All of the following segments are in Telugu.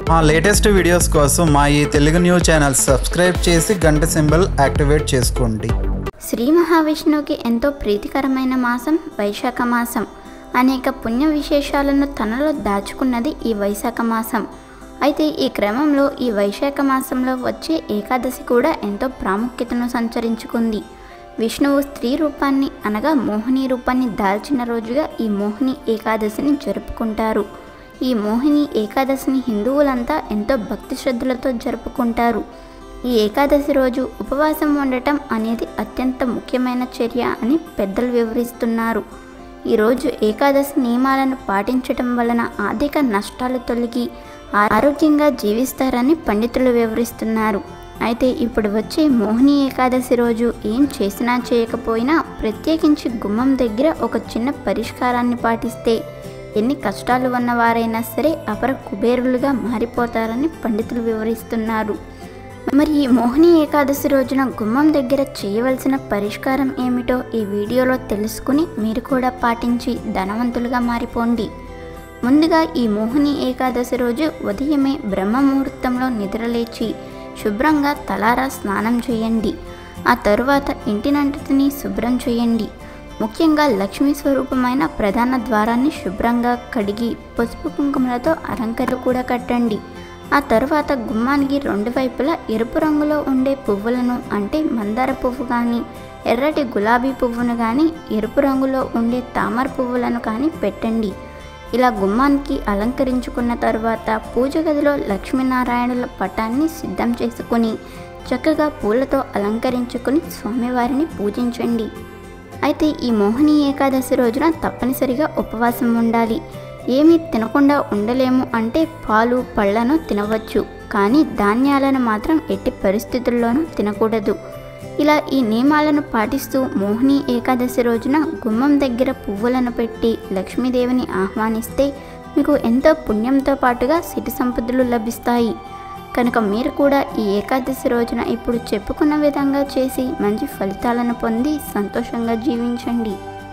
మా లేటెస్ట్ వీడియోస్ కోసం మా ఈ తెలుగు న్యూస్ ఛానల్ సబ్స్క్రైబ్ చేసి గంట సింబల్ యాక్టివేట్ చేసుకోండి శ్రీ మహావిష్ణువుకి ఎంతో ప్రీతికరమైన మాసం వైశాఖ మాసం అనేక పుణ్య విశేషాలను తనలో దాచుకున్నది ఈ వైశాఖ మాసం అయితే ఈ క్రమంలో ఈ వైశాఖ మాసంలో వచ్చే ఏకాదశి కూడా ఎంతో ప్రాముఖ్యతను సంచరించుకుంది విష్ణువు స్త్రీ రూపాన్ని అనగా మోహిని రూపాన్ని దాల్చిన రోజుగా ఈ మోహిని ఏకాదశిని జరుపుకుంటారు ఈ మోహిని ఏకాదశిని హిందువులంతా ఎంతో భక్తి శ్రద్ధలతో జరుపుకుంటారు ఈ ఏకాదశి రోజు ఉపవాసం ఉండటం అనేది అత్యంత ముఖ్యమైన చర్య అని పెద్దలు వివరిస్తున్నారు ఈరోజు ఏకాదశి నియమాలను పాటించటం వలన ఆర్థిక నష్టాలు తొలగి ఆరోగ్యంగా జీవిస్తారని పండితులు వివరిస్తున్నారు అయితే ఇప్పుడు వచ్చే మోహిని ఏకాదశి రోజు ఏం చేసినా చేయకపోయినా ప్రత్యేకించి గుమ్మం దగ్గర ఒక చిన్న పరిష్కారాన్ని పాటిస్తే ఎన్ని కష్టాలు ఉన్నవారైనా సరే అపర కుబేరులుగా మారిపోతారని పండితులు వివరిస్తున్నారు మరి ఈ మోహిని ఏకాదశి రోజున గుమ్మం దగ్గర చేయవలసిన పరిష్కారం ఏమిటో ఈ వీడియోలో తెలుసుకుని మీరు కూడా పాటించి ధనవంతులుగా మారిపోండి ముందుగా ఈ మోహిని ఏకాదశి రోజు ఉదయమే బ్రహ్మ ముహూర్తంలో నిద్రలేచి శుభ్రంగా తలారా స్నానం చేయండి ఆ తరువాత ఇంటినంటిని శుభ్రం చేయండి ముఖ్యంగా లక్ష్మీ స్వరూపమైన ప్రధాన ద్వారాన్ని శుభ్రంగా కడిగి పసుపు కుంకుమలతో అలంకరణ కూడా కట్టండి ఆ తరువాత గుమ్మానికి రెండు వైపులా ఎరుపు రంగులో ఉండే పువ్వులను అంటే మందార పువ్వు కానీ ఎర్రటి గులాబీ పువ్వును కానీ ఎరుపు రంగులో ఉండే తామర పువ్వులను కానీ పెట్టండి ఇలా గుమ్మానికి అలంకరించుకున్న తర్వాత పూజ గదిలో లక్ష్మీనారాయణుల పటాన్ని సిద్ధం చేసుకుని చక్కగా పూలతో అలంకరించుకుని స్వామివారిని పూజించండి అయితే ఈ మోహిని ఏకాదశి రోజున తప్పనిసరిగా ఉపవాసం ఉండాలి ఏమీ తినకుండా ఉండలేము అంటే పాలు పళ్ళను తినవచ్చు కానీ ధాన్యాలను మాత్రం ఎట్టి పరిస్థితుల్లోనూ తినకూడదు ఇలా ఈ నియమాలను పాటిస్తూ మోహిని ఏకాదశి రోజున గుమ్మం దగ్గర పువ్వులను పెట్టి లక్ష్మీదేవిని ఆహ్వానిస్తే మీకు ఎంతో పుణ్యంతో పాటుగా సిటి సంపదలు లభిస్తాయి కనుక మీరు కూడా ఈ ఏకాదశి రోజున ఇప్పుడు చెప్పుకున్న విధంగా చేసి మంచి ఫలితాలను పొంది సంతోషంగా జీవించండి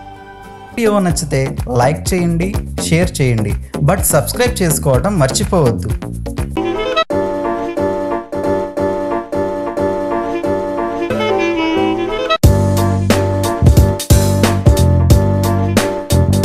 వీడియో నచ్చితే లైక్ చేయండి షేర్ చేయండి బట్ సబ్స్క్రైబ్ చేసుకోవడం మర్చిపోవద్దు